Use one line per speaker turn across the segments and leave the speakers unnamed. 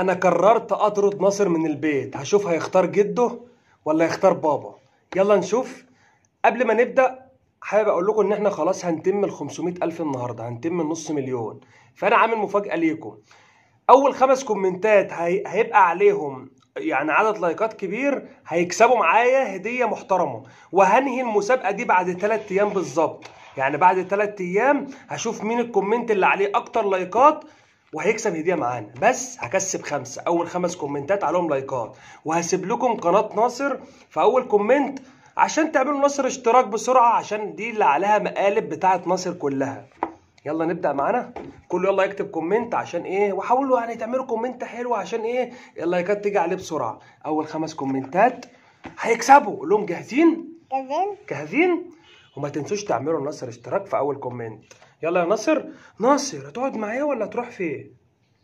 انا قررت اطرد ناصر من البيت هشوف هيختار جده ولا هيختار بابا يلا نشوف قبل ما نبدا حابب اقول لكم ان احنا خلاص هنتم ال 500 الف النهارده هنتم النص مليون فانا عامل مفاجاه ليكم اول خمس كومنتات هي... هيبقى عليهم يعني عدد لايكات كبير هيكسبوا معايا هديه محترمه وهنهي المسابقه دي بعد 3 ايام بالظبط يعني بعد 3 ايام هشوف مين الكومنت اللي عليه اكتر لايكات وهيكسب هديه معانا بس هكسب خمسه اول خمس كومنتات عليهم لايكات وهسيب لكم قناه ناصر في اول كومنت عشان تعملوا ناصر اشتراك بسرعه عشان دي اللي عليها مقالب بتاعه ناصر كلها يلا نبدا معانا كله يلا يكتب كومنت عشان ايه وحاولوا يعني تعملوا كومنت حلو عشان ايه اللايكات تيجي عليه بسرعه اول خمس كومنتات هيكسبوا قول لهم جاهزين
كمان
جاهزين وما تنسوش تعملوا لناصر اشتراك في اول كومنت يلا يا ناصر ناصر هتقعد معايا ولا هتروح فين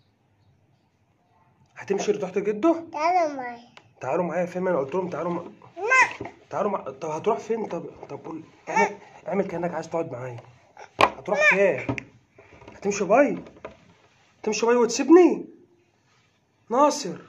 هتمشي لتحت جده
تعالوا معايا
تعالوا معايا فين ما انا قلت لهم تعالوا مع...
لا
تعالوا مع... طب هتروح فين طب طب قول اعمل اعمل كانك عايز تقعد معايا هتروح فين هتمشي باي تمشي باي وتسيبني ناصر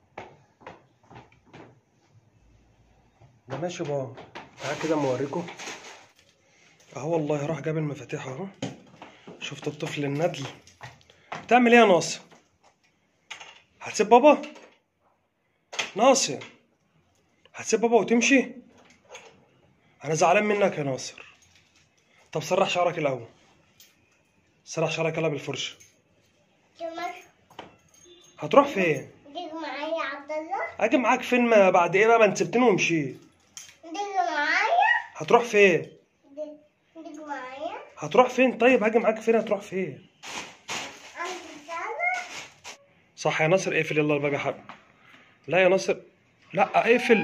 ده ماشي بابا تعال كده اما اوريكم اهو والله راح جاب المفاتيح اهو شفت الطفل الندل بتعمل ايه يا ناصر هتسيب بابا ناصر هتسيب بابا وتمشي انا زعلان منك يا ناصر طب سرح شعرك الاول سرح شعرك يلا بالفرشه
كمان
هتروح فين
تيجي معايا يا عبد الله
اجي معاك فين ما بعد ايه بقى ما انت سبتني ومشيت
تيجي معايا
هتروح فين
تيجي معايا
هتروح فين طيب هاجي معاك فين هتروح فين
عند السنة
صح يا ناصر اقفل يلا الباب يا حبيبي لا يا ناصر لا اقفل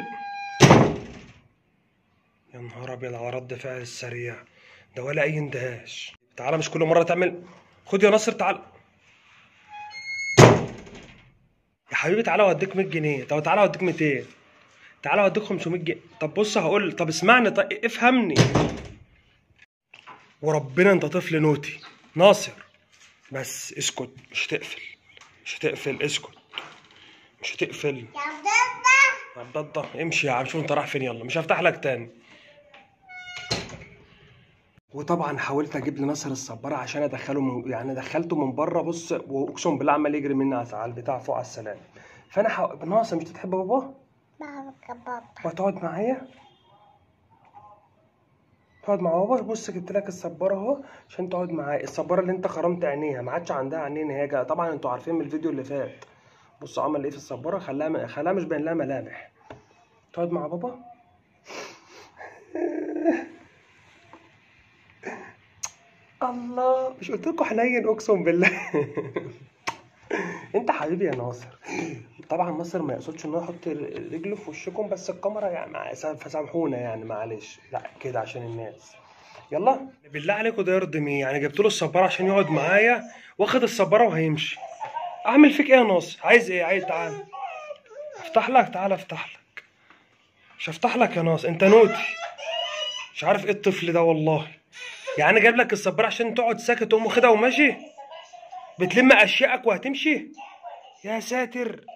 يا نهار ابيض على رد فعل السريع ده ولا اي اندهاش تعالى مش كل مره تعمل خد يا ناصر تعال يا حبيبي تعالى اوديك 100 جنيه طب تعالى اوديك 200 تعالى اوديك 500 جنيه طب بص هقول طب اسمعني طب افهمني وربنا انت طفل نوتي ناصر بس اسكت مش هتقفل مش هتقفل اسكت مش هتقفل
يا عبد الله
عبد الله امشي يا عم شوف انت رايح فين يلا مش هفتح لك تاني وطبعا حاولت اجيب لناصر الصباره عشان ادخله من يعني دخلته من بره بص واقسم بالله عمال يجري مني على على البتاع فوق على السلام فانا حو... ناصر مش تحب بابا
بابا كباب
وهتقعد معايا تقعد مع بابا بص جبت لك الصباره اهو عشان تقعد معايا الصباره اللي انت خرمت عينيها ما عادش عندها عينين هي جا- طبعا انتوا عارفين من الفيديو اللي فات بص عمل ايه في الصباره خلاها خلاها مش باين لها ملامح تقعد مع بابا الله مش قلت لكم حنين اقسم بالله انت حبيبي يا ناصر طبعا ناصر ما يقصدش ان هو يحط رجله في وشكم بس الكاميرا يعني مع- فسامحونا يعني معلش لا كده عشان الناس يلا بالله عليكم ده يرضي مين يعني جبت له الصباره عشان يقعد معايا واخد الصباره وهيمشي اعمل فيك ايه يا ناصر عايز ايه عايز تعال افتح لك تعال افتح لك مش هفتح لك يا ناصر انت نوتي مش عارف ايه الطفل ده والله يعني جايب لك الصباره عشان تقعد ساكت تقوم واخدها وماشي بتلم اشيائك وهتمشي يا ساتر